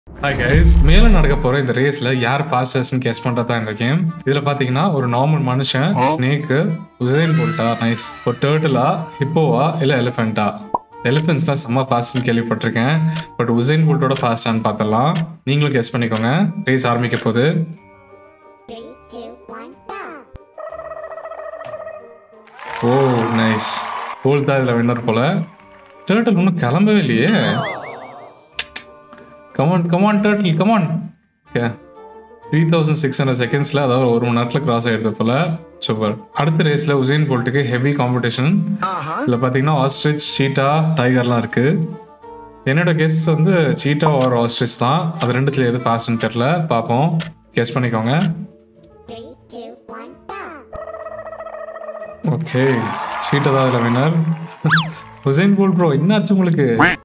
Hi guys மேல நடக்க போற இந்த ரேஸ்ல யார் ஃபாஸ்டஸ்ட்னு கெஸ் பண்றதா இந்த கேம் இதுல பாத்தீங்கன்னா ஒரு நார்மல் மனுஷன் ஸ்னேக் உசைன் போல்ட்டா நைஸ் ஒரு டேர்ட்டிலா ஹிப்போவா இல்ல எலிஃபென்ட்டா எலிஃபென்ட்ஸ்லாம் செம்ம ஃபாஸ்ட்னு கேள்விப்பட்டிருக்கேன் பட் உசைன் போல்ட்டோட ஃபாஸ்டான்னு பார்த்தலாம் நீங்களும் கெஸ் பண்ணிக்கோங்க ரேஸ் ஆரம்பிக்க போகுது Three, two, one, go! Oh nice ball தான் இதில் வின்னர் போல டேர்ட்டில் இன்னும் கிளம்பவே இல்லையே come on come on turtle come on okay three thousand six hundred செகண்ட்ஸில் அதாவது ஒரு மணி நேரத்தில் கிராஸ் ஆகிடுது போல சூப்பர் அடுத்த ரேஸில் உசைன் போல்ட்டுக்கு ஹெவி காம்படிஷன் இதில் பார்த்தீங்கன்னா ஆஸ்ட்ரிச் சீட்டா டைகர்லாம் இருக்கு என்னோட கெஸ் வந்து சீட்டா ஒரு ஆஸ்ட்ரிச் தான் அது ரெண்டுத்துல எது ஃபாஸ்ட்னு தெரில பார்ப்போம் கெஸ் பண்ணிக்கோங்க Three, two, one, go! Okay சீட்டை தான் அதில் வினர் ஹுசைன் போல் ப்ரோ என்னாச்சு உங்களுக்கு